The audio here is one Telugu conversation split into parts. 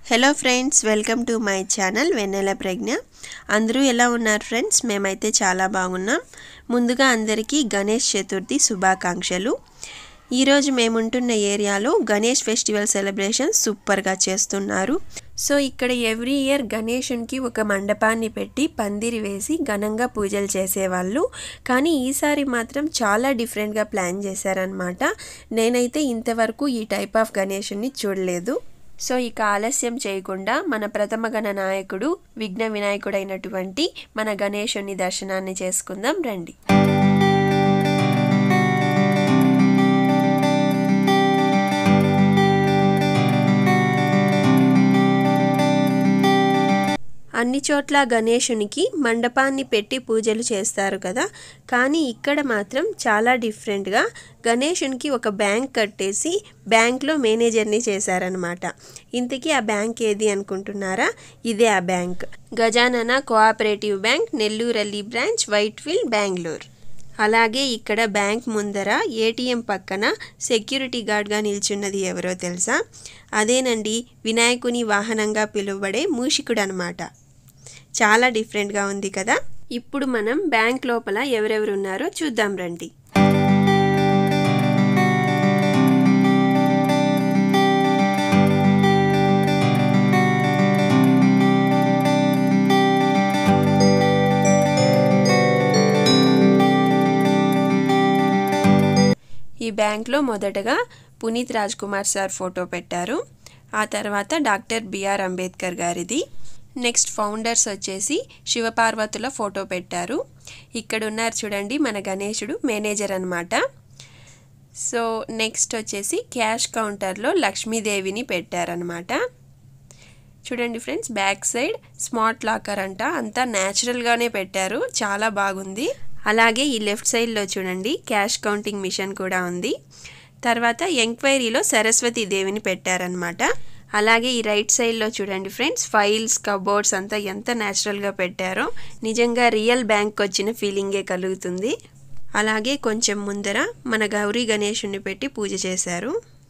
hello friends welcome to my channel Vennela Pragna అందరూ ఎలా ఉన్నారు ఫ్రెండ్స్ మేమైతే చాలా బాగున్నాం ముందుగా అందరికీ గణేష్ చతుర్థి శుభాకాంక్షలు ఈరోజు మేముంటున్న ఏరియాలో గణేష్ ఫెస్టివల్ సెలబ్రేషన్ సూపర్గా చేస్తున్నారు సో ఇక్కడ ఎవ్రీ ఇయర్ గణేషునికి ఒక మండపాన్ని పెట్టి పందిరి వేసి ఘనంగా పూజలు చేసేవాళ్ళు కానీ ఈసారి మాత్రం చాలా డిఫరెంట్గా ప్లాన్ చేశారనమాట నేనైతే ఇంతవరకు ఈ టైప్ ఆఫ్ గణేషుని చూడలేదు సో ఇక ఆలస్యం చేయకుండా మన ప్రథమ గణ నాయకుడు విఘ్న వినాయకుడైనటువంటి మన గణేశుని దర్శనాన్ని చేసుకుందాం రండి అన్ని చోట్ల గణేశునికి మండపాన్ని పెట్టి పూజలు చేస్తారు కదా కానీ ఇక్కడ మాత్రం చాలా డిఫరెంట్గా గణేశునికి ఒక బ్యాంక్ కట్టేసి బ్యాంక్లో మేనేజర్ని చేశారనమాట ఇంతకీ ఆ బ్యాంక్ ఏది అనుకుంటున్నారా ఇదే ఆ బ్యాంక్ గజానన కోఆపరేటివ్ బ్యాంక్ నెల్లూరల్లి బ్రాంచ్ వైట్ఫీల్డ్ బెంగళూరు అలాగే ఇక్కడ బ్యాంక్ ముందర ఏటీఎం పక్కన సెక్యూరిటీ గార్డ్గా నిల్చున్నది ఎవరో తెలుసా అదేనండి వినాయకుని వాహనంగా పిలువబడే మూషికుడు అనమాట చాలా డిఫరెంట్గా ఉంది కదా ఇప్పుడు మనం బ్యాంక్ లోపల ఎవరెవరు ఉన్నారో చూద్దాం రండి ఈ బ్యాంక్లో మొదటగా పునీత్ రాజ్ కుమార్ సార్ ఫోటో పెట్టారు ఆ తర్వాత డాక్టర్ బిఆర్ అంబేద్కర్ గారిది నెక్స్ట్ ఫౌండర్స్ వచ్చేసి శివపార్వతుల ఫోటో పెట్టారు ఇక్కడ ఉన్నారు చూడండి మన గణేశుడు మేనేజర్ అనమాట సో నెక్స్ట్ వచ్చేసి క్యాష్ కౌంటర్లో లక్ష్మీదేవిని పెట్టారనమాట చూడండి friends back side smart locker అంట అంతా న్యాచురల్గానే పెట్టారు చాలా బాగుంది అలాగే ఈ లెఫ్ట్ సైడ్లో చూడండి క్యాష్ కౌంటింగ్ మిషన్ కూడా ఉంది తర్వాత ఎంక్వైరీలో సరస్వతి దేవిని పెట్టారనమాట అలాగే ఈ రైట్ సైడ్లో చూడండి ఫ్రెండ్స్ ఫైల్స్ కబోర్డ్స్ అంతా ఎంత న్యాచురల్గా పెట్టారో నిజంగా రియల్ బ్యాంక్ వచ్చిన ఫీలింగే కలుగుతుంది అలాగే కొంచెం ముందర మన గౌరీ గణేషుని పెట్టి పూజ చేశారు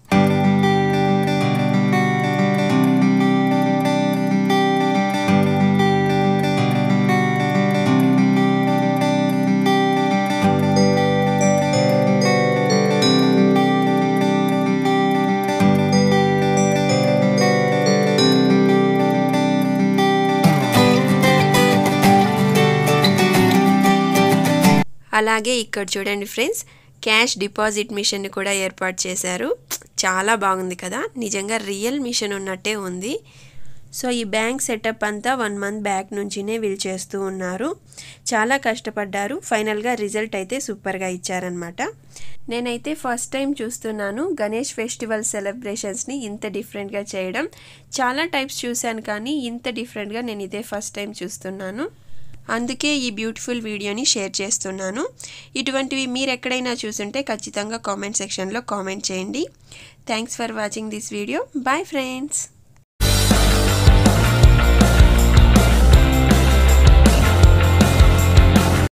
అలాగే ఇక్కడ చూడండి ఫ్రెండ్స్ క్యాష్ డిపాజిట్ మిషన్ కూడా ఏర్పాటు చేశారు చాలా బాగుంది కదా నిజంగా రియల్ మిషన్ ఉన్నట్టే ఉంది సో ఈ బ్యాంక్ సెటప్ అంతా వన్ మంత్ బ్యాక్ నుంచినే వీళ్ళు చేస్తూ ఉన్నారు చాలా కష్టపడ్డారు ఫైనల్గా రిజల్ట్ అయితే సూపర్గా ఇచ్చారనమాట నేనైతే ఫస్ట్ టైం చూస్తున్నాను గణేష్ ఫెస్టివల్ సెలబ్రేషన్స్ని ఇంత డిఫరెంట్గా చేయడం చాలా టైప్స్ చూశాను కానీ ఇంత డిఫరెంట్గా నేను ఇదే ఫస్ట్ టైం చూస్తున్నాను అందుకే ఈ బ్యూటిఫుల్ వీడియోని షేర్ చేస్తున్నాను ఇటువంటివి మీరు ఎక్కడైనా చూసుంటే ఖచ్చితంగా కామెంట్ సెక్షన్లో కామెంట్ చేయండి thanks for watching this video bye friends